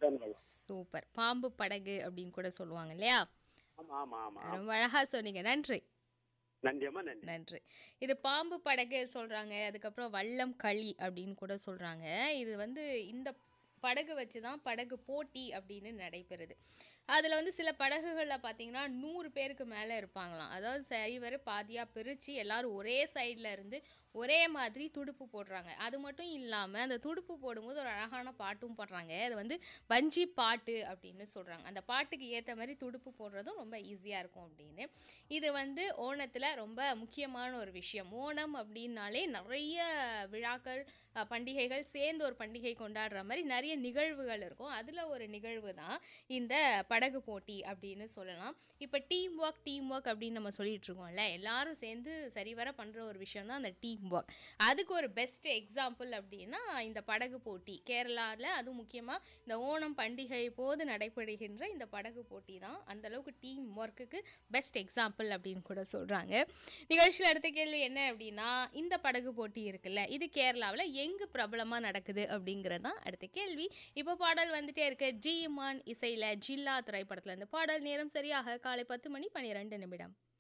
தான் வரும் சூப்பர் பாம்பு படகு அப்படின்னு கூட சொல்லுவாங்க இல்லையா ஆமா ஆமா ஆமா ரொம்ப அழகா சொன்னீங்க நன்றி நன்றி அம்மா நன்றி நன்றி இது பாம்பு படகு சொல்றாங்க அதுக்கப்புறம் வல்லம் களி அப்படின்னு கூட சொல்றாங்க இது வந்து இந்த படகு வச்சு தான் படகு போட்டி அப்படின்னு நடைபெறுது அதில் வந்து சில படகுகளில் பார்த்தீங்கன்னா நூறு பேருக்கு மேலே இருப்பாங்களாம் அதாவது சரிவர பாதியாக பிரித்து எல்லாரும் ஒரே சைடில் இருந்து ஒரே மாதிரி துடுப்பு போடுறாங்க அது மட்டும் இல்லாமல் அந்த துடுப்பு போடும்போது ஒரு அழகான பாட்டும் போடுறாங்க அது வந்து வஞ்சி பாட்டு அப்படின்னு சொல்கிறாங்க அந்த பாட்டுக்கு ஏற்ற மாதிரி துடுப்பு போடுறதும் ரொம்ப ஈஸியாக இருக்கும் அப்படின்னு இது வந்து ஓணத்தில் ரொம்ப முக்கியமான ஒரு விஷயம் ஓணம் அப்படின்னாலே நிறைய விழாக்கள் அஹ், பண்டிகைகள் சேர்ந்து ஒரு பண்டிகை கொண்டாடுற மாதிரி நிறைய நிகழ்வுகள் இருக்கும் அதில் ஒரு நிகழ்வு தான் இந்த படகு போட்டி அப்படின்னு சொல்லலாம் இப்போ டீம் ஒர்க் டீம் ஒர்க் அப்படின்னு நம்ம சொல்லிட்டு இருக்கோம்ல எல்லாரும் சேர்ந்து சரிவர பண்ணுற ஒரு விஷயம் தான் அந்த டீம் ஒர்க் அதுக்கு ஒரு பெஸ்ட் எக்ஸாம்பிள் அப்படின்னா இந்த படகு போட்டி கேரளாவில் அதுவும் முக்கியமாக இந்த ஓணம் பண்டிகை போது நடைபெறுகின்ற இந்த படகு போட்டி தான் அந்த அளவுக்கு டீம் ஒர்க்குக்கு பெஸ்ட் எக்ஸாம்பிள் அப்படின்னு கூட சொல்கிறாங்க நிகழ்ச்சியில் அடுத்த கேள்வி என்ன அப்படின்னா இந்த படகு போட்டி இருக்குல்ல இது கேரளாவில் எங்கு பிரபலமாக நடக்குது அப்படிங்கிறது தான் அடுத்த கேள்வி இப்போ பாடல் வந்துட்டே இருக்கு ஜி இமான் இசையில் ஜில்லா திரைப்படத்தில் இந்த பாடல் நேரம் சரியாக காலை பத்து மணி பன்னிரெண்டு நிமிடம்